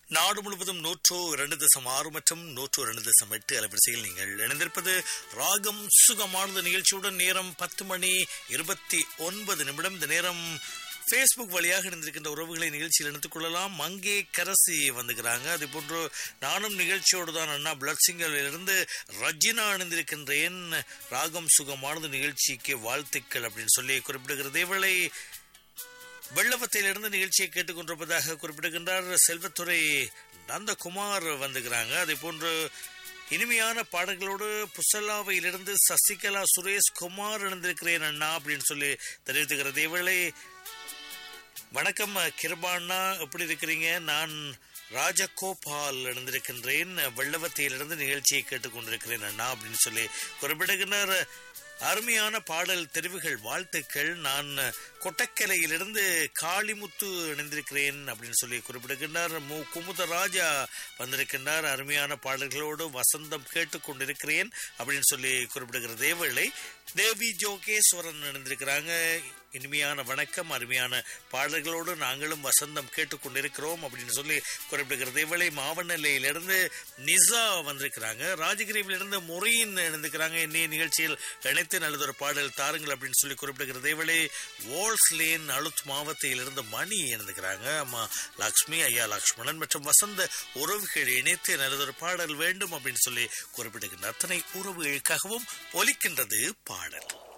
நாடு முழுவதும் நூற்று இரண்டு தசம் ஆறு மற்றும் நூற்று இரண்டு தசம் எட்டு அலைவரிசையில் நீங்கள் இணைந்திருப்பது ராகம் சுகமானது நிகழ்ச்சியுடன் நேரம் பத்து மணி இருபத்தி ஒன்பது நிமிடம் இந்த நேரம் ஃபேஸ்புக் வழியாக இணைந்திருக்கின்ற உறவுகளை நிகழ்ச்சியில் இணைத்துக் கொள்ளலாம் மங்கே கரசி வந்துக்கிறாங்க அதே போன்று நானும் நிகழ்ச்சியோடு தான் அண்ணா பிளட் சிங்கரிலிருந்து ரஜினா இணைந்திருக்கின்றேன் ராகம் சுகமானது நிகழ்ச்சிக்கு வாழ்த்துக்கள் அப்படின்னு சொல்லி குறிப்பிடுகிறது இவளை வெள்ளவத்தையிலிருந்து நிகழ்ச்சியை கேட்டுக்கொண்டிருப்பதாக குறிப்பிடுகின்றார் செல்வத்துறை நந்தகுமார் வந்துக்கிறாங்க அதே போன்று இனிமையான பாடல்களோடு புசல்லாவையிலிருந்து சசிகலா சுரேஷ் குமார் இணைந்திருக்கிறேன் அண்ணா அப்படின்னு சொல்லி தெரிவித்துக்கிறது இவளை வணக்கம் கிருபாண்ணா எப்படி இருக்கிறீங்க நான் ராஜகோபால் இணைந்திருக்கின்றேன் வெள்ளவத்தையிலிருந்து நிகழ்ச்சியை கேட்டுக்கொண்டிருக்கிறேன் அண்ணா அப்படின்னு சொல்லி குறிப்பிடுகின்றார் அருமையான பாடல் தெரிவுகள் வாழ்த்துக்கள் நான் கொட்டக்கலையிலிருந்து காளிமுத்து இணைந்திருக்கிறேன் அப்படின்னு சொல்லி குறிப்பிடுகின்றார் மு குமுதராஜா வந்திருக்கின்றார் அருமையான பாடல்களோடு வசந்தம் கேட்டுக்கொண்டிருக்கிறேன் அப்படின்னு சொல்லி குறிப்பிடுகிற தேவலை தேவி ஜோகேஸ்வரன் இணைந்திருக்கிறாங்க இனிமையான வணக்கம் அருமையான பாடல்களோடு நாங்களும் வசந்தம் கேட்டுக்கொண்டிருக்கிறோம் அப்படின்னு சொல்லி குறிப்பிடுகிற தேவலை மாவனல்லையிலிருந்து நிசா வந்திருக்கிறாங்க ராஜகிரியிலிருந்து முறையின் இணைந்திருக்கிறாங்க இன்னைய நிகழ்ச்சியில் இணைத்து நல்லதொரு பாடல் தாருங்கள் அப்படின்னு சொல்லி குறிப்பிடுகிற தேவலை வால்ஸ் லேன் அழுத் மாவட்டத்திலிருந்து மணி இணைந்துக்கிறாங்க அம்மா லக்ஷ்மி ஐயா லக்ஷ்மணன் மற்றும் வசந்த உறவுகள் இணைத்து நல்லதொரு பாடல் வேண்டும் அப்படின்னு சொல்லி குறிப்பிடுகின்ற அத்தனை உறவுகளுக்காகவும் ஒலிக்கின்றது பாடல்